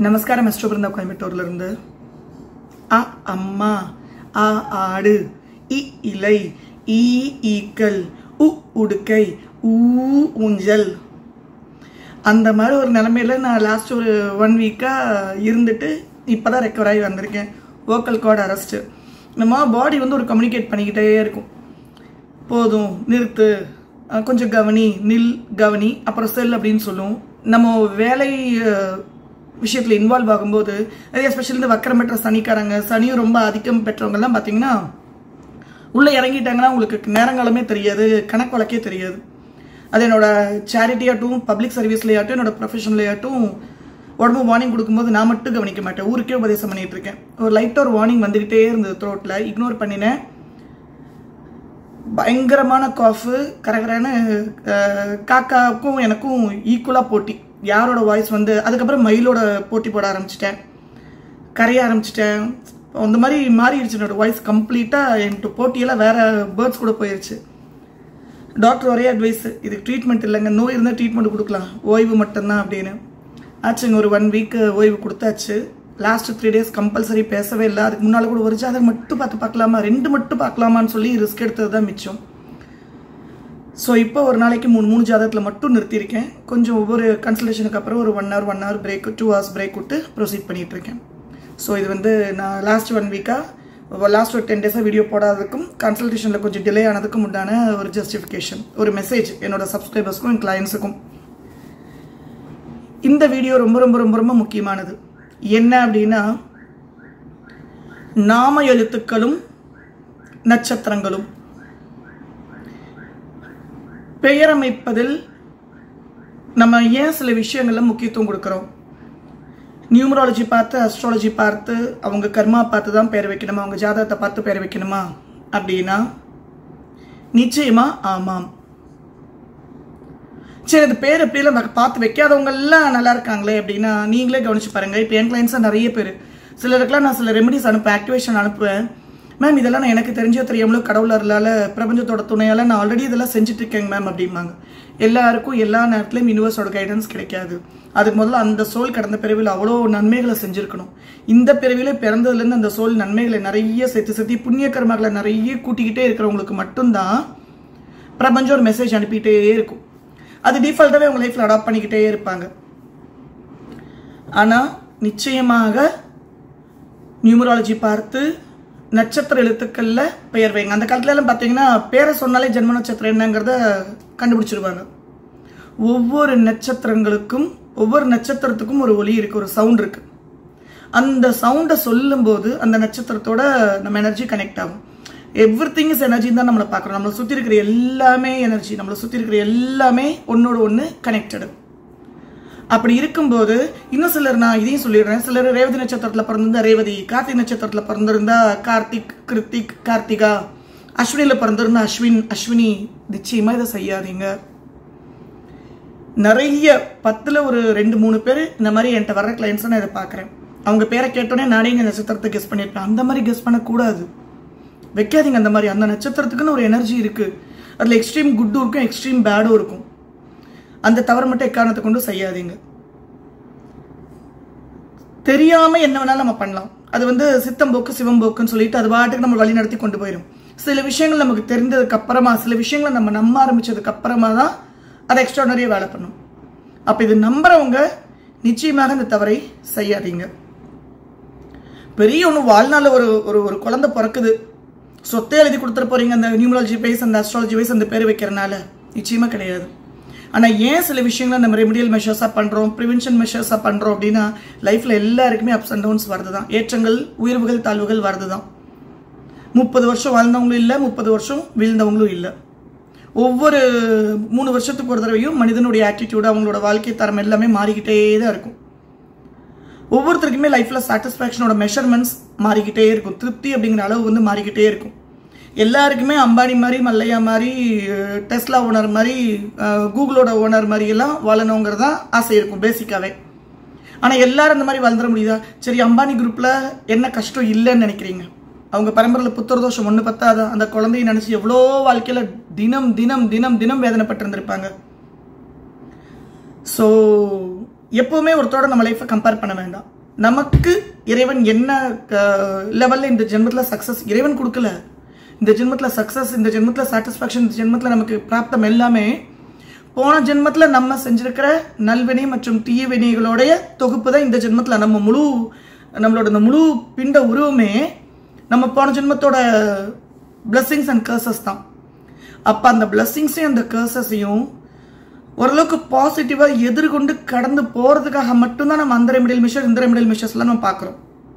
நமஸ்காரம் அஸ்ட்ரோ பிருந்தா கோயம்புத்தூர்ல இருந்து அ அம்மா ஆ ஆடு இ இலை ஈ ஈக்கள் உ உடுக்கை ஊ ஊஞ்சல் அந்த மாதிரி ஒரு நிலமையில நான் லாஸ்ட் ஒரு ஒன் வீக்காக இருந்துட்டு இப்போ தான் ரெக்கவர் ஆகி வந்திருக்கேன் வோக்கல் கார்டு அரெஸ்ட்டு நம்ம பாடி வந்து ஒரு கம்யூனிகேட் பண்ணிக்கிட்டே இருக்கும் போதும் நிறுத்து அஹ் கொஞ்சம் கவனி நில் கவனி அப்புறம் செல் அப்படின்னு சொல்லுவோம் நம்ம வேலை அஹ், விஷயத்துல இன்வால்வ் ஆகும்போது அது எஸ்பெஷலி இந்த வக்கரமற்ற சனிக்காரங்க சனியும் ரொம்ப ஆதிக்கம் பெற்றவங்கெல்லாம் பார்த்தீங்கன்னா உள்ள இறங்கிட்டாங்கன்னா உங்களுக்கு நேரங்காலமே தெரியாது கணக்கு வழக்கே தெரியாது அது என்னோட சேரிட்டியாட்டும் பப்ளிக் சர்வீஸ்லையாட்டும் என்னோட ப்ரொஃபஷன்லையாட்டும் உடம்பு வார்னிங் கொடுக்கும்போது நான் மட்டும் கவனிக்க மாட்டேன் ஊருக்கே உபதேசம் பண்ணிட்டு இருக்கேன் ஒரு லைட்டாக ஒரு வார்னிங் வந்துகிட்டே இருந்தது த்ரோட்டில் இக்னோர் பண்ணினேன் பயங்கரமான காஃபு கரகரன்னு அஹ், காக்காவுக்கும் எனக்கும் ஈக்குவலாக போட்டி யாரோட வாய்ஸ் வந்து அதுக்கப்புறம் மயிலோட போட்டி போட ஆரம்பிச்சிட்டேன் கரைய ஆரம்பிச்சிட்டேன் அந்த மாதிரி மாறிடுச்சு என்னோட வாய்ஸ் கம்ப்ளீட்டாக எனக்கு போட்டியெல்லாம் வேற பேர்ட்ஸ் கூட போயிருச்சு டாக்டர் ஒரே அட்வைஸ் இதுக்கு ட்ரீட்மெண்ட் இல்லைங்க நோய் இருந்தால் ட்ரீட்மெண்ட் கொடுக்கலாம் ஓய்வு மட்டும்தான் அப்படின்னு ஆச்சுங்க ஒரு ஒன் வீக் ஓய்வு கொடுத்தாச்சு லாஸ்ட் த்ரீ டேஸ் கம்பல்சரி பேசவே இல்லை அதுக்கு முன்னால் கூட ஒரு ஜாதகம் மட்டும் பார்த்து பார்க்கலாமா ரெண்டு மட்டும் பார்க்கலாமான்னு சொல்லி ரிஸ்க் எடுத்தது தான் மிச்சம் ஸோ இப்போ ஒரு நாளைக்கு மூணு மூணு ஜாதகத்தில் மட்டும் நிறுத்தியிருக்கேன் கொஞ்சம் ஒவ்வொரு கன்சல்டேஷனுக்கு அப்புறம் ஒரு one hour one hour break two hours break விட்டு ப்ரொசீட் பண்ணிட்டு இருக்கேன் ஸோ இது வந்து நான் லாஸ்ட் ஒன் வீக்காக லாஸ்ட் ஒரு டென் டேஸாக வீடியோ போடாததுக்கும் கன்சல்டேஷனில் கொஞ்சம் டிலே ஆனதுக்கும் உண்டான ஒரு ஜஸ்டிஃபிகேஷன் ஒரு மெசேஜ் என்னோட சப்ஸ்கிரைபர்ஸ்க்கும் என் கிளையன்ஸுக்கும் இந்த வீடியோ ரொம்ப ரொம்ப ரொம்ப ரொம்ப முக்கியமானது என்ன அப்படின்னா நாம எழுத்துக்களும் நட்சத்திரங்களும் பெயரமைப்பதில் நம்ம ஏன் சில விஷயங்கள்ல முக்கியத்துவம் கொடுக்குறோம் நியூமராலஜி பார்த்து அஸ்ட்ராலஜி பார்த்து அவங்க கர்மா பார்த்து தான் பேர் வைக்கணுமா அவங்க ஜாதகத்தை பார்த்து பேர் வைக்கணுமா அப்படின்னா நிச்சயமா ஆமாம் சரி அது பேர் எப்படிலாம் நம்ம பார்த்து வைக்காதவங்க எல்லாம் நல்லா இருக்காங்களே அப்படின்னா நீங்களே கவனிச்சு பாருங்க இப்போ என் கிளைண்ட்ஸாக நிறைய பேர் சிலருக்குலாம் நான் சில ரெமெடிஸ் அனுப்புவேன் ஆக்டிவேஷன் அனுப்புவேன் மேம் இதெல்லாம் நான் எனக்கு தெரிஞ்சோ தெரியாமலோ கடவுள் அருளால பிரபஞ்சத்தோட துணையால நான் ஆல்ரெடி இதெல்லாம் செஞ்சுட்டு இருக்கேங்க மேம் அப்படிம்பாங்க எல்லாருக்கும் எல்லா நேரத்துலையும் யூனிவர்ஸோட கைடன்ஸ் கிடைக்காது அதுக்கு முதல்ல அந்த சோல் கடந்த பிறவியில் அவ்வளோ நன்மைகளை செஞ்சிருக்கணும் இந்த பிறவியில பிறந்ததுலேருந்து அந்த சோல் நன்மைகளை நிறைய சேர்த்து சேர்த்து புண்ணிய கர்மங்களை நிறைய கூட்டிக்கிட்டே இருக்கிறவங்களுக்கு மட்டும்தான் பிரபஞ்சம் ஒரு மெசேஜ் அனுப்பிட்டே இருக்கும் அது டிஃபால்ட்டாகவே அவங்க லைஃப்பில் அடாப்ட் பண்ணிக்கிட்டே இருப்பாங்க ஆனால் நிச்சயமாக நியூமராலஜி பார்த்து நட்சத்திர எழுத்துக்கள்ல பெயர் வைங்க அந்த காலத்துல எல்லாம் பார்த்தீங்கன்னா பேரை சொன்னாலே ஜென்ம நட்சத்திரம் என்னங்கிறத கண்டுபிடிச்சிருவாங்க ஒவ்வொரு நட்சத்திரங்களுக்கும் ஒவ்வொரு நட்சத்திரத்துக்கும் ஒரு ஒலி இருக்கு ஒரு சவுண்ட் இருக்கு அந்த சவுண்டை சொல்லும்போது அந்த நட்சத்திரத்தோட நம்ம எனர்ஜி கனெக்ட் ஆகும் எவ்ரி திங் இஸ் எனர்ஜி தான் நம்மளை பார்க்குறோம் நம்மளை சுற்றி இருக்கிற எல்லாமே எனர்ஜி நம்மளை சுற்றி இருக்கிற எல்லாமே ஒன்னோட ஒன்று கனெக்டடு அப்படி இருக்கும்போது இன்னும் சிலர் நான் இதையும் சொல்லிடுறேன் சிலர் ரேவதி நட்சத்திரத்தில் பிறந்திருந்தா ரேவதி கார்த்திக் நட்சத்திரத்தில் பிறந்திருந்தா கார்த்திக் கிருத்திக் கார்த்திகா அஸ்வினியில் பிறந்திருந்தா அஸ்வின் அஸ்வினி நிச்சயமா இதை செய்யாதீங்க நிறைய பத்துல ஒரு ரெண்டு மூணு பேர் இந்த மாதிரி என்கிட்ட வர்ற கிளைண்ட்ஸ் நான் இதை பார்க்குறேன் அவங்க பேரை கேட்டோன்னே நானே இந்த நட்சத்திரத்தை கெஸ் பண்ணியிருப்பேன் அந்த மாதிரி கெஸ் பண்ணக்கூடாது வைக்காதீங்க அந்த மாதிரி அந்த நட்சத்திரத்துக்குன்னு ஒரு எனர்ஜி இருக்கு அதில் எக்ஸ்ட்ரீம் குட்டும் இருக்கும் எக்ஸ்ட்ரீம் பேடும் இருக்கும் அந்த தவறு மட்டும் எக்காரணத்தை கொண்டு செய்யாதீங்க தெரியாம என்ன வேணாலும் நம்ம பண்ணலாம் அது வந்து சித்தம்போக்கு சிவம்போக்குன்னு சொல்லிட்டு அது பாட்டுக்கு நம்ம வழி நடத்தி கொண்டு போயிடும் சில விஷயங்கள் நமக்கு தெரிந்ததுக்கு அப்புறமா சில விஷயங்களை நம்ம நம்ப ஆரம்பிச்சதுக்கு அப்புறமா தான் அதை எக்ஸ்ட்ராடனரியா வேலை பண்ணும் அப்ப இது நம்புறவங்க நிச்சயமாக இந்த தவறை செய்யாதீங்க பெரிய ஒன்று வாழ்நாளில் ஒரு ஒரு ஒரு குழந்தை பிறக்குது சொத்தை எழுதி கொடுத்துட்டு போறீங்க அந்த நியூமராலஜி வைஸ் அந்த அஸ்ட்ராலஜி வைஸ் அந்த பேர் வைக்கிறனால நிச்சயமா கிடையாது ஆனால் ஏன் சில விஷயங்களை நம்ம ரெமடியல் மெஷர்ஸாக பண்ணுறோம் ப்ரிவென்ஷன் மெஷர்ஸாக பண்ணுறோம் அப்படின்னா லைஃப்பில் எல்லாருக்குமே அப்ஸ் அண்ட் டவுன்ஸ் வருது தான் ஏற்றங்கள் உயர்வுகள் தாழ்வுகள் வருது தான் முப்பது வருஷம் வாழ்ந்தவங்களும் இல்லை முப்பது வருஷம் வீழ்ந்தவங்களும் இல்லை ஒவ்வொரு மூணு வருஷத்துக்கு ஒரு தடவையும் மனிதனுடைய ஆட்டிடியூடு அவங்களோட வாழ்க்கை தரம் எல்லாமே மாறிக்கிட்டே தான் இருக்கும் ஒவ்வொருத்தருக்குமே லைஃப்பில் சாட்டிஸ்ஃபேக்ஷனோட மெஷர்மெண்ட்ஸ் மாறிக்கிட்டே இருக்கும் திருப்தி அப்படிங்கிற அளவு வந்து மாறிக்கிட்டே இருக்கும் எல்லாருக்குமே அம்பானி மாதிரி மல்லையா மாதிரி அஹ், டெஸ்லா ஓனர் மாதிரி அஹ், கூகுளோட ஓனர் மாதிரி எல்லாம் வாழணுங்கிறது தான் ஆசை இருக்கும் பேசிக்காவே ஆனால் எல்லாரும் அந்த மாதிரி வாழ்ந்துட முடியுதா சரி அம்பானி குரூப்பில் என்ன கஷ்டம் இல்லைன்னு நினைக்கிறீங்க அவங்க பரம்பரையில் புத்திர தோஷம் ஒன்று பத்தாதா அந்த குழந்தைய நினச்சி எவ்வளோ வாழ்க்கையில் தினம் தினம் தினம் தினம் வேதனைப்பட்டு இருந்திருப்பாங்க ஸோ எப்பவுமே ஒருத்தரோட நம்ம லைஃப்பை கம்பேர் பண்ண வேண்டாம் நமக்கு இறைவன் என்ன லெவலில் இந்த ஜென்மத்தில் சக்ஸஸ் இறைவன் கொடுக்கல இந்த ஜென்மத்தில் சக்ஸஸ் இந்த ஜென்மத்தில் சாட்டிஸ்ஃபேக்ஷன் இந்த ஜென்மத்தில் நமக்கு பிராப்தம் எல்லாமே போன ஜென்மத்தில் நம்ம செஞ்சிருக்கிற நல்வினை மற்றும் தீய வினைகளுடைய தொகுப்பு தான் இந்த ஜென்மத்தில் நம்ம முழு நம்மளோட இந்த முழு பிண்ட உருவமே நம்ம போன ஜென்மத்தோட blessings அண்ட் கர்சஸ் தான் அப்போ அந்த பிளஸ்ஸிங்ஸையும் அந்த கர்சஸையும் ஓரளவுக்கு பாசிட்டிவாக எதிர்கொண்டு கடந்து போகிறதுக்காக மட்டும்தான் நம்ம அந்த ரெமிடியல் மிஷர் இந்த ரெமிடியல் மிஷர்ஸ்லாம் நம்ம பார்க்குறோம்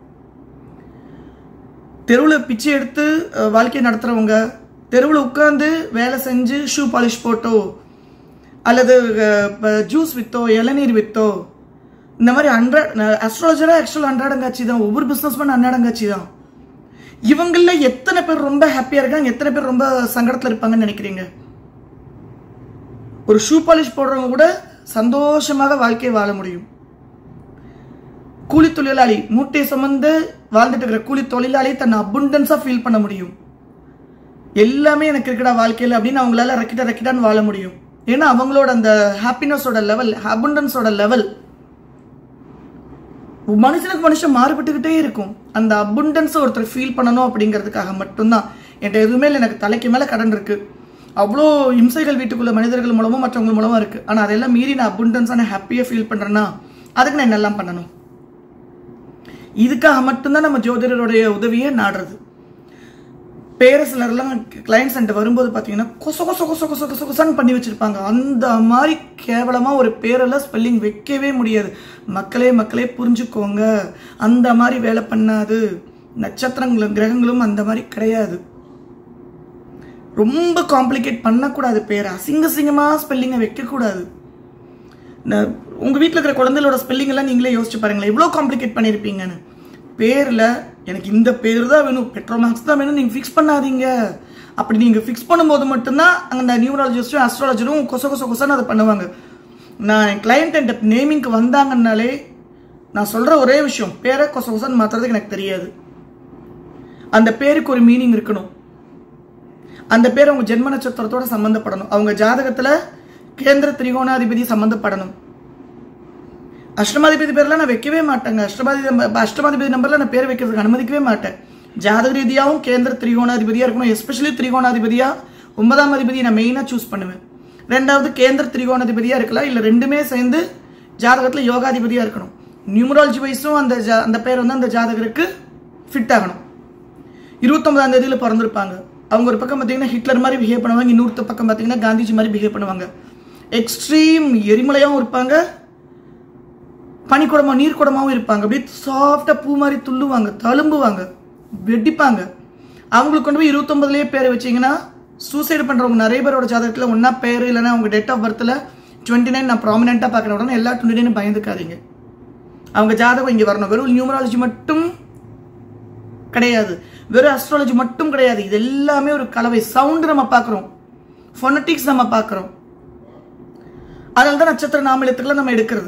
தெருவில் பிச்சை எடுத்து அஹ், வாழ்க்கையை நடத்துகிறவங்க தெருவில் உட்காந்து வேலை செஞ்சு ஷூ பாலிஷ் போட்டோ அல்லது ஜூஸ் வித்தோ இளநீர் வித்தோ இந்த மாதிரி ஹண்ட்ரட் அஸ்ட்ராலஜராக ஆக்சுவல் அன்றாடங்காட்சி தான் ஒவ்வொரு பிஸ்னஸ் பண்ண அன்றாடங்காட்சி தான் இவங்கள எத்தனை பேர் ரொம்ப ஹாப்பியாக இருக்காங்க எத்தனை பேர் ரொம்ப சங்கடத்தில் இருப்பாங்கன்னு நினைக்கிறீங்க ஒரு ஷூ பாலிஷ் போடுறவங்க கூட சந்தோஷமாக வாழ்க்கையை வாழ முடியும் கூலி தொழிலாளி மூட்டை சுமந்து வாழ்ந்துட்டு இருக்கிற கூலி தொழிலாளி தன்னை அபுண்டன்ஸாக ஃபீல் பண்ண முடியும் எல்லாமே எனக்கு இருக்குடா வாழ்க்கையில் அப்படின்னு அவங்களால ரக்கிட்ட ரக்கிட்டான்னு வாழ முடியும் ஏன்னா அவங்களோட அந்த ஹாப்பினஸோட லெவல் அபுண்டன்ஸோட லெவல் மனுஷனுக்கு மனுஷன் மாறுபட்டுக்கிட்டே இருக்கும் அந்த அபுண்டன்ஸை ஒருத்தர் ஃபீல் பண்ணணும் அப்படிங்கிறதுக்காக மட்டும்தான் என்கிட்ட எதுவுமே இல்லை எனக்கு தலைக்கு மேலே கடன் இருக்கு அவ்வளோ இம்சைகள் வீட்டுக்குள்ள மனிதர்கள் மூலமும் மற்றவங்க மூலமா இருக்கு ஆனால் அதெல்லாம் மீறி நான் அபுண்டன்ஸாக நான் ஹாப்பியாக ஃபீல் பண்ணுறேன்னா அதுக்கு நான் என்னெல்லாம் பண்ணணும் இதுக்காக மட்டும்தான் நம்ம ஜோதிடருடைய உதவியை நாடுறது பேர சிலர்லாம் கிளைண்ட்ஸ் என்கிட்ட வரும்போது பார்த்தீங்கன்னா கொச கொச கொச கொச கொச கொசன்னு பண்ணி வச்சிருப்பாங்க அந்த மாதிரி கேவலமாக ஒரு பேரெல்லாம் ஸ்பெல்லிங் வைக்கவே முடியாது மக்களே மக்களே புரிஞ்சுக்கோங்க அந்த மாதிரி வேலை பண்ணாது நட்சத்திரங்களும் கிரகங்களும் அந்த மாதிரி கிடையாது ரொம்ப காம்ப்ளிகேட் பண்ணக்கூடாது பேரை அசிங்க அசிங்கமாக ஸ்பெல்லிங்கை வைக்கக்கூடாது ந- உங்க வீட்டில் இருக்கிற குழந்தைகளோட ஸ்பெல்லிங் எல்லாம் நீங்களே யோசிச்சு பாருங்களேன் இவ்வளோ காம்ப்ளிகேட் பண்ணியிருப்பீங்கன்னு பேரில் எனக்கு இந்த பேர் தான் வேணும் பெட்ரோல் மார்க்ஸ் தான் வேணும் நீங்கள் ஃபிக்ஸ் பண்ணாதீங்க அப்படி நீங்கள் ஃபிக்ஸ் பண்ணும்போது மட்டும்தான் அந்த நியூமராலஜிஸ்டும் அஸ்ட்ராலஜரும் கொச கொச கொசன்னு அதை பண்ணுவாங்க நான் என் கிளையண்ட் என்கிட்ட நேமிங்க்கு வந்தாங்கன்னாலே நான் சொல்கிற ஒரே விஷயம் பேரை கொச கொசன்னு மாற்றுறதுக்கு எனக்கு தெரியாது அந்த பேருக்கு ஒரு மீனிங் இருக்கணும் அந்த பேர் அவங்க ஜென்ம நட்சத்திரத்தோட சம்பந்தப்படணும் அவங்க ஜாதகத்துல கேந்திர திரிகோணாதிபதி சம்பந்தப்படணும் அஷ்டமாதிபதி பேர்லாம் நான் வைக்கவே மாட்டேங்க அஷ்டமாதி அஷ்டமாதிபதி நம்பர்ல நான் பேர் வைக்கிறதுக்கு அனுமதிக்கவே மாட்டேன் ஜாதக ரீதியாகவும் கேந்திர திரிகோணாதிபதியா இருக்கணும் எஸ்பெஷலி திரிகோணாதிபதியா ஒன்பதாம் அதிபதியை நான் மெயினாக சூஸ் பண்ணுவேன் ரெண்டாவது கேந்திர திரிகோணாதிபதியா இருக்கலாம் இல்லை ரெண்டுமே சேர்ந்து ஜாதகத்தில் யோகாதிபதியா இருக்கணும் நியூமராலஜி வைஸும் அந்த ஜா அந்த பேர் வந்து அந்த ஜாதகருக்கு ஃபிட் ஆகணும் இருபத்தொன்பதாம் தேதியில் பிறந்திருப்பாங்க அவங்க ஒரு பக்கம் பார்த்தீங்கன்னா ஹிட்லர் மாதிரி பிஹேவ் பண்ணுவாங்க இன்னொருத்த பக்கம் பார்த்தீங்கன்னா காந்திஜி மாதிரி பிஹேவ் பண்ணுவாங்க எக்ஸ்ட்ரீம் எரிமலையாகவும் இருப்பாங்க பனிக்குடமா நீர்க்குடமாவும் இருப்பாங்க அப்படியே சாஃப்டாக பூ மாதிரி துள்ளுவாங்க தழும்புவாங்க வெடிப்பாங்க அவங்களுக்கு கொண்டு போய் இருபத்தொன்பதுலேயே பேர் வச்சீங்கன்னா சூசைடு பண்ணுறவங்க நிறைய பேரோட ஜாதகத்தில் ஒன்றா பேர் இல்லைன்னா அவங்க டேட் ஆஃப் பர்த்தில் டுவெண்ட்டி நைன் நான் ப்ராமினெண்ட்டாக பார்க்குற உடனே எல்லா டுவெண்ட்டி நைன் பயந்துக்காதீங்க அவங்க ஜாதகம் இங்கே வரணும் வெறும் நியூமராலஜி மட்டும் கிடையாது வெறும் அஸ்ட்ராலஜி மட்டும் கிடையாது இது எல்லாமே ஒரு கலவை சவுண்டு நம்ம பார்க்குறோம் ஃபொனட்டிக்ஸ் நம்ம பார்க்குறோம் அதனால தான் நட்சத்திர நாமயத்துக்குள்ள நம்ம எடுக்கிறது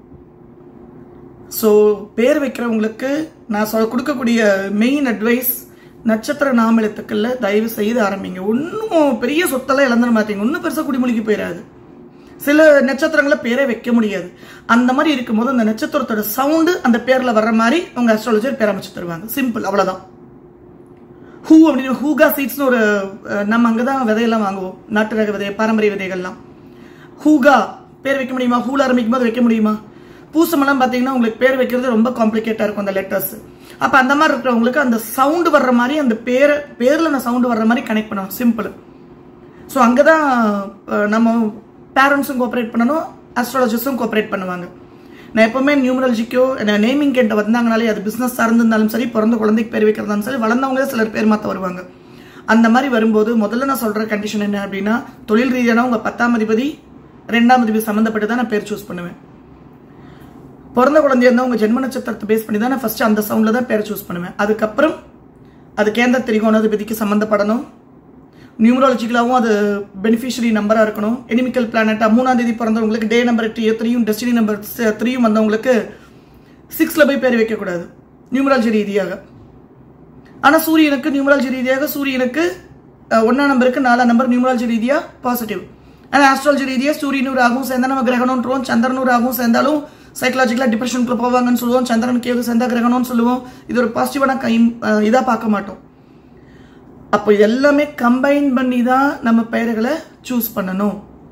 ஸோ பேர் வைக்கிறவங்களுக்கு நான் சொல் கொடுக்கக்கூடிய மெயின் அட்வைஸ் நட்சத்திர நாமயத்துக்குள்ள தயவு செய்து ஆரம்பிங்க ஒன்றும் பெரிய சொத்தெல்லாம் இழந்துட மாட்டீங்க ஒன்றும் பெருசாக குடிமொழிக்கு போயிடாது சில நட்சத்திரங்களை பேரே வைக்க முடியாது அந்த மாதிரி இருக்கும்போது அந்த நட்சத்திரத்தோட சவுண்டு அந்த பேர்ல வர்ற மாதிரி உங்க அஸ்ட்ராலஜர் பேர் அமைச்சு தருவாங்க சிம்பிள் அவ்வளவுதான் ஹூ அப்படின்னு ஹூகா சீட்ஸ்னு ஒரு அஹ், நம்ம அங்கதான் விதையெல்லாம் வாங்குவோம் நாட்டு ரக விதை பாரம்பரிய விதைகள்லாம் ஹூகா பேர் வைக்க முடியுமா ஹூல ஆரம்பிக்கும் போது வைக்க முடியுமா பூசமெல்லாம் பார்த்தீங்கன்னா உங்களுக்கு பேர் வைக்கிறது ரொம்ப காம்ப்ளிகேட்டாக இருக்கும் அந்த லெட்டர்ஸ் அப்போ அந்த மாதிரி இருக்கிறவங்களுக்கு அந்த சவுண்டு வர்ற மாதிரி அந்த பேரை பேரில் அந்த சவுண்டு வர்ற மாதிரி கனெக்ட் பண்ணணும் சிம்பிள் ஸோ அங்கே தான் நம்ம பேரண்ட்ஸும் கோஆப்ரேட் பண்ணணும் அஸ்ட்ராலஜிஸ்டும் கோஆப்ரேட் பண்ணுவாங்க நான் எப்பவுமே நியூமராலஜிக்கோ நேமிங் கேட்ட வந்தாங்கனாலே அது பிஸ்னஸ் சார்ந்திருந்தாலும் சரி பிறந்த குழந்தைக்கு பேர் வைக்கிறதாலும் சரி வளர்ந்தவங்களே சிலர் பேர் மாற்ற வருவாங்க அந்த மாதிரி வரும்போது முதல்ல நான் சொல்ற கண்டிஷன் என்ன அப்படின்னா தொழில் ரீதியான உங்க பத்தாம் அதிபதி ரெண்டாம் அதிபதி சம்மந்தப்பட்டு தான் நான் பேர் சூஸ் பண்ணுவேன் பிறந்த குழந்தையா இருந்தால் உங்க ஜென்ம நட்சத்திரத்தை பேஸ் பண்ணி தான் நான் ஃபர்ஸ்ட் அந்த சவுண்ட்ல தான் பேரை சூஸ் பண்ணுவேன் அதுக்கப்புறம் அது கேந்திர திரிகோணாதிபதிக்கு சம்மந்தப்படணும் நியூமராலஜிக்கலாகவும் அது பெனிஃபிஷரி நம்பராக இருக்கணும் எனிமிக்கல் பிளானட்டாக மூணாம் தேதி பிறந்தவங்களுக்கு டே நம்பர் த்ரீயும் டெஸ்டினி நம்பர் த்ரீயும் வந்தவங்களுக்கு சிக்ஸில் போய் பேர் வைக்கக்கூடாது நியூமராலஜி ரீதியாக ஆனால் சூரியனுக்கு நியூமராலஜி ரீதியாக சூரியனுக்கு அஹ், ஒண்ணாம் நம்பருக்கு நாலாம் நம்பர் நியூமராலஜி ரீதியாக பாசிட்டிவ் ஆனால் ஆஸ்ட்ராலஜி ரீதியாக சூரியனும் ராகவும் சேர்ந்தா நம்ம கிரகணம்ன்றோம் சந்திரனும் ராகவும் சேர்ந்தாலும் சைக்கலாஜிக்கலாக டிப்ரெஷனுக்குள்ள போவாங்கன்னு சொல்லுவோம் சந்திரன் கேது சந்த கிரகணம்னு சொல்லுவோம் இது ஒரு பாசிட்டிவான கை இதாக பார்க்க மாட்டோம் அப்போ இது எல்லாமே கம்பைன் பண்ணி தான் நம்ம பெயர்களை சூஸ் பண்ணணும்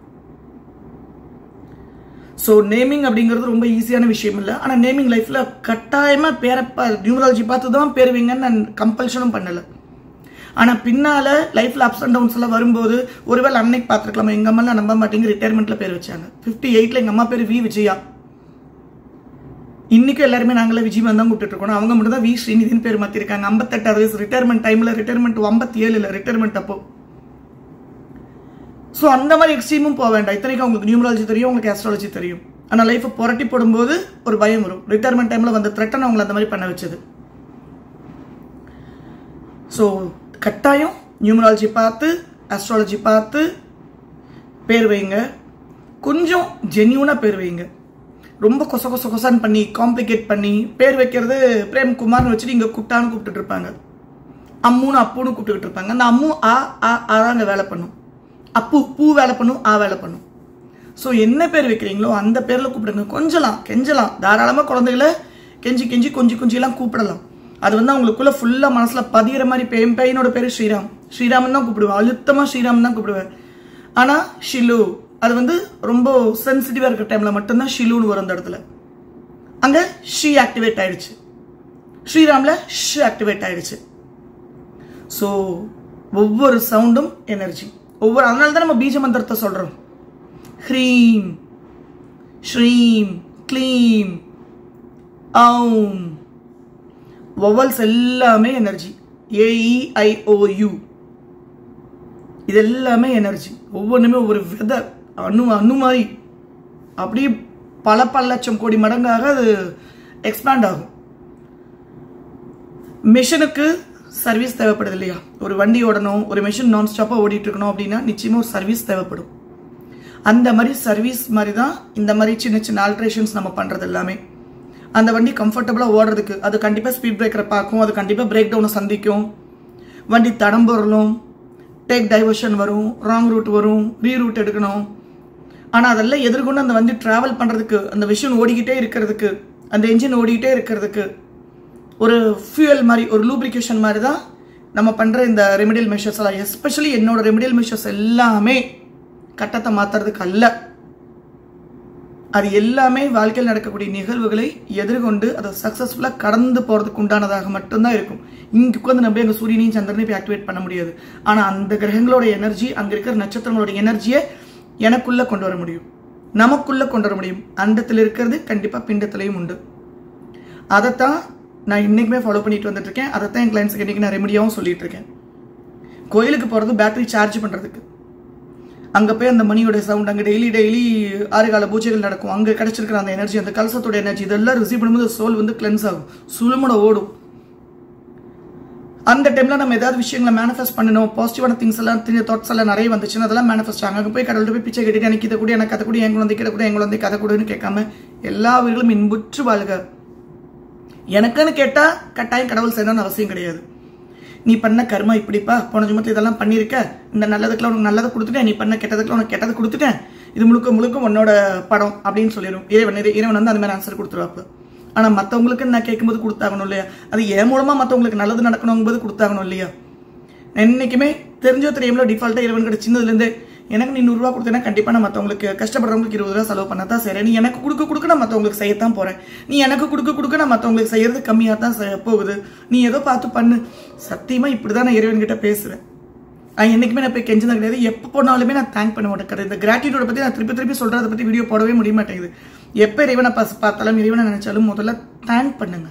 ஸோ நேமிங் அப்படிங்கிறது ரொம்ப ஈஸியான விஷயம் இல்லை ஆனால் நேமிங் லைஃப்பில் கட்டாயமாக பேரை நியூமராலஜி பார்த்து தான் பேர் வைங்கன்னு நான் கம்பல்ஷனும் பண்ணலை ஆனால் பின்னால் லைஃப்பில் அப்ஸ் அண்ட் டவுன்ஸ் எல்லாம் வரும்போது ஒருவேளை அன்னைக்கு பார்த்துருக்கலாம் எங்கள் அம்மாலாம் நம்ப மாட்டேங்க ரிட்டையர்மெண்ட்டில் பேர் வச்சாங்க ஃபிஃப்டி எயிட்டில் எங்கள் அம்மா பேர் வி விஜயா இன்னைக்கும் எல்லாருமே நாங்களே விஜயமான் தான் கூப்பிட்டு இருக்கோம் அவங்க மட்டும் தான் வி ஸ்ரீநிதினு பேர் மாற்றிருக்காங்க ஐம்பத்தெட்டாவது வயசு ரிட்டையர்மெண்ட் டைமில் ரிட்டையர்மெண்ட் ஐம்பத்தி ஏழில் ரிட்டையர்மெண்ட் அப்போ ஸோ அந்த மாதிரி எக்ஸ்ட்ரீமும் போக வேண்டாம் இத்தனைக்கும் உங்களுக்கு நியூமராலஜி தெரியும் உங்களுக்கு ஆஸ்ட்ராலஜி தெரியும் ஆனால் லைஃப்பை புரட்டி போடும்போது ஒரு பயம் வரும் ரிட்டையர்மெண்ட் டைமில் வந்த த்ரெட்டன் அவங்களை அந்த மாதிரி பண்ண வச்சது ஸோ கட்டாயம் நியூமராலஜி பார்த்து ஆஸ்ட்ராலஜி பார்த்து பேர் வைங்க கொஞ்சம் ஜென்யூனாக பேர் வைங்க ரொம்ப கொச கொச கொசான்னு பண்ணி காம்ப்ளிகேட் பண்ணி பேர் வைக்கிறது பிரேம்குமார்னு வச்சுட்டு இங்கே குட்டான்னு கூப்பிட்டுட்டு இருப்பாங்க அம்முன்னு அப்புன்னு கூப்பிட்டுக்கிட்டு இருப்பாங்க அந்த அம்மு ஆ ஆ ஆ அங்கே வேலை பண்ணும் அப்பு பூ வேலை பண்ணும் ஆ வேலை பண்ணும் ஸோ என்ன பேர் வைக்கிறீங்களோ அந்த பேரில் கூப்பிடுங்க கொஞ்சலாம் கெஞ்சலாம் தாராளமாக குழந்தைகளை கெஞ்சி கெஞ்சி கொஞ்சி கொஞ்சிலாம் கூப்பிடலாம் அது வந்து அவங்களுக்குள்ள ஃபுல்லாக மனசில் பதிகிற மாதிரி பே- என் பையனோட பேர் ஸ்ரீராம் ஸ்ரீராமன் தான் கூப்பிடுவேன் அழுத்தமாக ஸ்ரீராமன் தான் கூப்பிடுவேன் ஆனால் ஷிலு அது வந்து ரொம்ப சென்சிட்டிவாக இருக்கிற டைமில் மட்டும்தான் ஷிலுன்னு வரும் அந்த இடத்துல அங்கே ஷீ ஆக்டிவேட் ஆயிடுச்சு ஸ்ரீராமில் ஷ் ஆக்டிவேட் ஆயிடுச்சு ஸோ ஒவ்வொரு சவுண்டும் எனர்ஜி ஒவ்வொரு அதனால தான் நம்ம பீஜ மந்திரத்தை சொல்கிறோம் ஹ்ரீம் ஸ்ரீம் க்ளீம் ஔம் வவல்ஸ் எல்லாமே எனர்ஜி ஏஇஐஓயு இது எல்லாமே எனர்ஜி ஒவ்வொன்றுமே ஒவ்வொரு வித அணு அணு மாதிரி அப்படியே பல பல லட்சம் கோடி மடங்காக அது எக்ஸ்பேண்ட் ஆகும் மிஷினுக்கு சர்வீஸ் தேவைப்படுது இல்லையா ஒரு வண்டி ஓடணும் ஒரு மிஷின் நான் ஸ்டாப்பாக ஓடிட்டு இருக்கணும் அப்படின்னா நிச்சயமாக ஒரு சர்வீஸ் தேவைப்படும் அந்த மாதிரி சர்வீஸ் மாதிரி தான் இந்த மாதிரி சின்ன சின்ன ஆல்ட்ரேஷன்ஸ் நம்ம பண்ணுறது எல்லாமே அந்த வண்டி கம்ஃபர்டபுளாக ஓடுறதுக்கு அது கண்டிப்பாக ஸ்பீட் பிரேக்கரை பார்க்கும் அது கண்டிப்பாக பிரேக் டவுனை சந்திக்கும் வண்டி தடம் பொருளும் டேக் டைவர்ஷன் வரும் ராங் ரூட் வரும் ரீ ரூட் எடுக்கணும் ஆனால் அதெல்லாம் எதிர்கொண்டு அந்த வண்டி ட்ராவல் பண்ணுறதுக்கு அந்த விஷயம் ஓடிக்கிட்டே இருக்கிறதுக்கு அந்த என்ஜின் ஓடிக்கிட்டே இருக்கிறதுக்கு ஒரு ஃபியூயல் மாதிரி ஒரு லூப்ரிகேஷன் மாதிரி தான் நம்ம பண்ணுற இந்த ரெமிடியல் மெஷர்ஸ் எல்லாம் எஸ்பெஷலி என்னோட ரெமிடியல் மெஷர்ஸ் எல்லாமே கட்டத்தை மாற்றுறதுக்கு அல்ல அது எல்லாமே வாழ்க்கையில் நடக்கக்கூடிய நிகழ்வுகளை எதிர்கொண்டு அதை சக்ஸஸ்ஃபுல்லாக கடந்து போகிறதுக்கு உண்டானதாக மட்டும்தான் இருக்கும் இங்கே உட்காந்து நம்ம எங்கள் சூரியனையும் சந்திரனையும் போய் ஆக்டிவேட் பண்ண முடியாது ஆனால் அந்த கிரகங்களோட எனர்ஜி அங்கே இருக்கிற நட்சத்திரங்களோட எனர்ஜியை எனக்குள்ளே கொண்டு வர முடியும் நமக்குள்ளே கொண்டு வர முடியும் அண்டத்தில் இருக்கிறது கண்டிப்பாக பிண்டத்திலையும் உண்டு அதைத்தான் நான் இன்னைக்குமே ஃபாலோ பண்ணிட்டு வந்துட்டு இருக்கேன் அதைத்தான் என் கிளைண்ட்ஸுக்கு இன்னைக்கு நான் ரெமடியாகவும் சொல்லிட்டு இருக்கேன் கோயிலுக்கு போகிறது பேட்டரி சார்ஜ் பண்ணுறதுக்கு அங்கே போய் அந்த மணியோட சவுண்ட் அங்கே டெய்லி டெய்லி ஆறு கால பூஜைகள் நடக்கும் அங்கே கிடைச்சிருக்கிற அந்த எனர்ஜி அந்த கலசத்தோட எனர்ஜி இதெல்லாம் ரிசீவ் பண்ணும்போது சோல் வந்து கிளென்ஸ் ஆகும் சுழுமுட ஓடும் அந்த டைம்ல நம்ம ஏதாவது விஷயங்களை மேனிஃபெஸ்ட் பண்ணணும் பாசிட்டிவான திங்ஸ் எல்லாம் தாட்ஸ் எல்லாம் நிறைய வந்துச்சுன்னா அதெல்லாம் மேனிஃபெஸ்ட் ஆகும் அங்கே போய் கடவுள்கிட்ட போய் பிச்சை கட்டிட்டு எனக்கு இதை கூட எனக்கு அதை கூட என் குழந்தை கிட்ட கூட என் குழந்தை கதை கூடன்னு கேட்காம எல்லா உயிர்களும் இன்புற்று வாழ்க எனக்குன்னு கேட்டா கட்டாயம் கடவுள் செய்யணும்னு அவசியம் கிடையாது நீ பண்ண கர்மா இப்படிப்பா போன ஜுமத்தில் இதெல்லாம் பண்ணியிருக்க இந்த நல்லதுக்குலாம் உனக்கு நல்லதை கொடுத்துட்டேன் நீ பண்ண கெட்டதுக்குலாம் உனக்கு கெட்டதை கொடுத்துட்டேன் இது முழுக்க முழுக்க உன்னோட படம் அப்படின்னு சொல்லிடும் இறைவன் இறை- இறைவன் வந்து அந்த மாதிரி ஆன்சர் கொடுத்துருவாப்பு ஆனால் மற்றவங்களுக்கு நான் கேட்கும்போது கொடுத்தாகணும் இல்லையா அது என் மூலமாக மற்றவங்களுக்கு நல்லது நடக்கணுங்கும்போது கொடுத்தாகணும் இல்லையா என்னைக்குமே தெரிஞ்சோ தெரியாமலோ டிஃபால்ட்டாக இறைவன் கிட்ட சின்னதுலேருந்தே எனக்கு நீ நூறுரூவா கொடுத்தேன்னா கண்டிப்பாக நான் மற்றவங்களுக்கு கஷ்டப்படுறவங்களுக்கு இருபது ரூபா செலவு பண்ண தான் சரி நீ எனக்கு கொடுக்க கொடுக்க நான் மற்றவங்களுக்கு செய்யத்தான் போகிறேன் நீ எனக்கு கொடுக்க கொடுக்க நான் மற்றவங்களுக்கு செய்யறது கம்மியாக தான் செய்ய போகுது நீ ஏதோ பார்த்து பண்ணு சத்தியமாக இப்படி தான் நான் இறைவன் கிட்ட பேசுகிறேன் நான் என்னைக்குமே நான் போய் கெஞ்சது கிடையாது எப்போ போனாலுமே நான் தேங்க் பண்ண மாட்டேன் இந்த கிராட்டிடியூட பற்றி நான் திருப்பி திருப்பி சொல்கிறத அதை பற்றி வீடியோ போடவே முடிய மாட்டேங்குது எப்போ இறைவனை பாஸ் பார்த்தாலும் இறைவனை நினைச்சாலும் முதல்ல தேங்க் பண்ணுங்க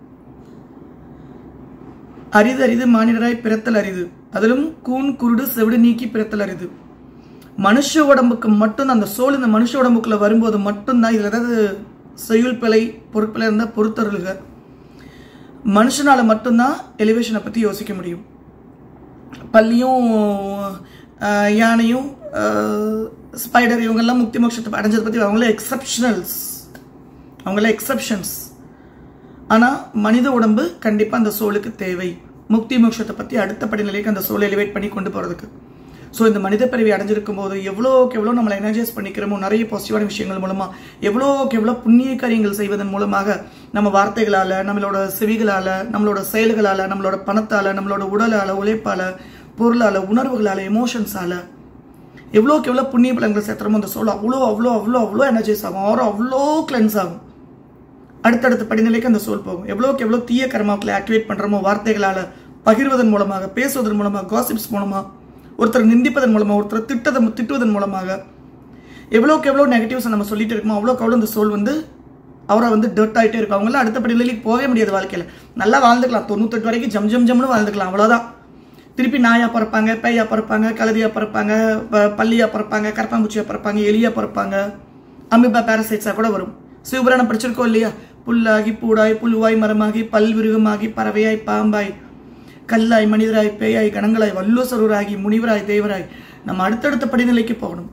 அரிது அரிது மானிடராய் பிறத்தல் அரிது அதிலும் கூன் குருடு செவிடு நீக்கி பிறத்தல் அரிது மனுஷ உடம்புக்கு மட்டும் அந்த சோல் இந்த மனுஷ உடம்புக்குள்ள வரும்போது மட்டும்தான் இதுல ஏதாவது செய்யுள் பிழை பொருட்பிழை இருந்தால் பொறுத்தருளுக மனுஷனால மட்டும்தான் எலிவேஷனை பத்தி யோசிக்க முடியும் பல்லியும் ஆஹ், யானையும் ஸ்பைடர் இவங்கெல்லாம் முக்தி மோட்சத்தை அடைஞ்சதை பற்றி அவங்களே எக்ஸப்ஷனல்ஸ் அவங்களே எக்ஸப்ஷன்ஸ் ஆனால் மனித உடம்பு கண்டிப்பாக அந்த சோலுக்கு தேவை முக்தி மோட்சத்தை பற்றி அடுத்த படிநிலைக்கு அந்த சோலை எலிவேட் பண்ணி கொண்டு போகிறதுக்கு ஸோ இந்த மனித பிறவி அடைஞ்சிருக்கும் போது எவ்வளோக்கு எவ்வளோ நம்மளை எனர்ஜைஸ் பண்ணிக்கிறோமோ நிறைய பாசிட்டிவான விஷயங்கள் மூலமா எவ்வளோக்கு எவ்வளோ புண்ணிய காரியங்கள் செய்வதன் மூலமாக நம்ம வார்த்தைகளால நம்மளோட செவிகளால நம்மளோட செயல்களால நம்மளோட பணத்தால நம்மளோட உடலால உழைப்பால பொருளால உணர்வுகளால எமோஷன்ஸால எவ்வளோக்கு எவ்வளோ புண்ணிய பலன்களை சேர்த்துறோமோ அந்த சோல் அவ்வளோ அவ்வளோ அவ்வளோ அவ்வளோ எனர்ஜைஸ் ஆகும் ஆரோ அவ்வளோ கிளென்ஸ் ஆகும் அடுத்தடுத்த படிநிலைக்கு அந்த சோல் போகும் எவ்வளோக்கு எவ்வளோ தீய கர்மாக்களை ஆக்டிவேட் பண்ணுறோமோ வார்த்தைகளால் பகிர்வதன் மூலமாக பேசுவதன் மூலமாக காசிப்ஸ் மூலமாக ஒருத்தர் நிந்திப்பதன் மூலமாக ஒருத்தர் திட்டதை திட்டுவதன் மூலமாக எவ்வளோக்கு எவ்வளோ நெகட்டிவ்ஸ் நம்ம சொல்லிட்டு இருக்கோமோ அவ்வளோக்கு அவ்வளோ இந்த சோல் வந்து அவரை வந்து டர்ட் ஆகிட்டே இருக்கும் அவங்களாம் அடுத்த படிநிலைக்கு போகவே முடியாது வாழ்க்கையில் நல்லா வாழ்ந்துக்கலாம் தொண்ணூத்தெட்டு வரைக்கும் ஜம் ஜம் ஜம்னு வாழ்ந்துக்கலாம் அவ்வளோதான் திருப்பி நாயா பிறப்பாங்க பேயா பிறப்பாங்க கழுதியா பிறப்பாங்க ப- பல்லியா பிறப்பாங்க கரப்பாம்பூச்சியா பிறப்பாங்க எலியா பிறப்பாங்க அமிபா பேரசைட்ஸா கூட வரும் சிவபுராணம் படிச்சிருக்கோம் இல்லையா புல்லாகி பூடாய் புல்வாய் மரமாகி பல்விருகமாகி பறவையாய் பாம்பாய் கல்லாய் மனிதராய் பேயாய் கணங்களாய் வல்லூசரூராகி முனிவராய் தேவராய் நம்ம அடுத்தடுத்த படிநிலைக்கு போகணும்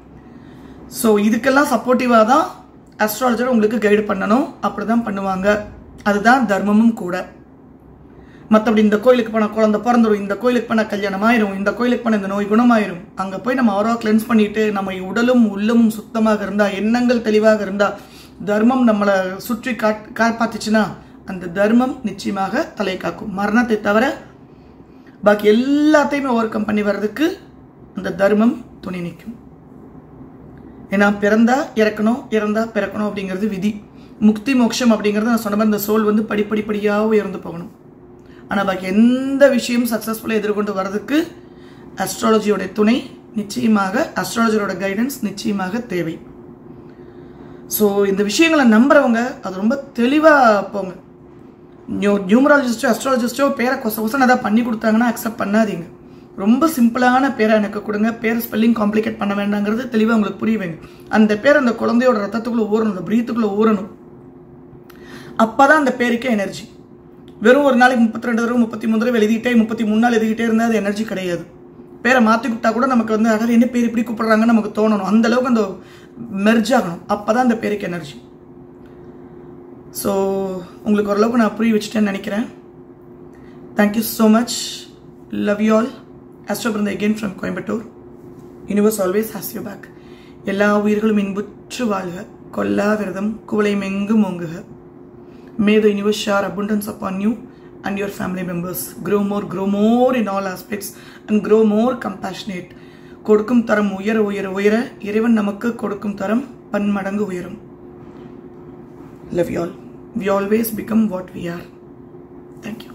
ஸோ இதுக்கெல்லாம் சப்போர்ட்டிவாக தான் அஸ்ட்ராலஜர் உங்களுக்கு கைடு பண்ணணும் அப்படி தான் பண்ணுவாங்க அதுதான் தர்மமும் கூட மற்றபடி இந்த கோயிலுக்கு போனால் குழந்தை பிறந்துடும் இந்த கோயிலுக்கு போனால் கல்யாணம் ஆயிரும் இந்த கோயிலுக்கு போனால் இந்த நோய் குணமாயிரும் அங்கே போய் நம்ம அவரோ கிளென்ஸ் பண்ணிட்டு நம்ம உடலும் உள்ளமும் சுத்தமாக இருந்தா எண்ணங்கள் தெளிவாக இருந்தா தர்மம் நம்மளை சுற்றி காட் காப்பாத்துச்சுன்னா அந்த தர்மம் நிச்சயமாக தலை காக்கும் மரணத்தை தவிர பாக்கி எல்லாத்தையுமே ஓவர் கம் பண்ணி வர்றதுக்கு அந்த தர்மம் துணை நிற்கும் ஏன்னா பிறந்தா இறக்கணும் இறந்தா பிறக்கணும் அப்படிங்கிறது விதி முக்தி மோட்சம் அப்படிங்கிறது நான் சொன்ன மாதிரி இந்த சோல் வந்து படிப்படிப்படியாக உயர்ந்து போகணும் ஆனால் பாக்கி எந்த விஷயம் சக்ஸஸ்ஃபுல்லாக எதிர்கொண்டு வர்றதுக்கு அஸ்ட்ராலஜியோட துணை நிச்சயமாக அஸ்ட்ராலஜரோட கைடன்ஸ் நிச்சயமாக தேவை ஸோ இந்த விஷயங்களை நம்புறவங்க அது ரொம்ப தெளிவாக போங்க நியூ நியூமராலஜிஸ்டோ அஸ்ட்ராலஜிஸ்டோ பேரை கொச கொசன் ஏதாவது பண்ணி கொடுத்தாங்கன்னா அக்செப்ட் பண்ணாதீங்க ரொம்ப சிம்பிளான பேரை எனக்கு கொடுங்க பேர் ஸ்பெல்லிங் காம்ப்ளிகேட் பண்ண வேண்டாங்கிறது தெளிவாக உங்களுக்கு புரிய வைங்க அந்த பேர் அந்த குழந்தையோட ரத்தத்துக்குள்ள ஊறணும் அந்த பிரீத்துக்குள்ள ஊறணும் அப்பதான் அந்த பேருக்கே எனர்ஜி வெறும் ஒரு நாளைக்கு முப்பத்தி ரெண்டு தடவை முப்பத்தி மூணு தடவை எழுதிட்டே முப்பத்தி மூணு நாள் எழுதிக்கிட்டே இருந்தால் அது எனர்ஜி கிடையாது பேரை மாற்றி கூப்பிட்டா கூட நமக்கு வந்து அடர் என்ன பேர் இப்படி கூப்பிடுறாங்கன்னு நமக்கு தோணணும் அந்த அளவுக்கு அந்த மெர்ஜ் ஆகணும் அப்பதான் அந்த பேருக்கு எனர்ஜி ஸோ உங்களுக்கு ஓரளவுக்கு நான் புரிய வச்சுட்டேன்னு நினைக்கிறேன் thank you so much love you all astro பிறந்த again from Coimbatore universe always has you back எல்லா உயிர்களும் இன்புற்று வாழ்க கொல்லா விரதம் குவளை மெங்கும் ஓங்குக May the universe shower abundance upon you and your family members. Grow more, grow more in all aspects and grow more compassionate. கொடுக்கும் தரம் உயர உயர உயர இறைவன் நமக்கு கொடுக்கும் தரம் பன்மடங்கு உயரும் love you all we always become what we are thank you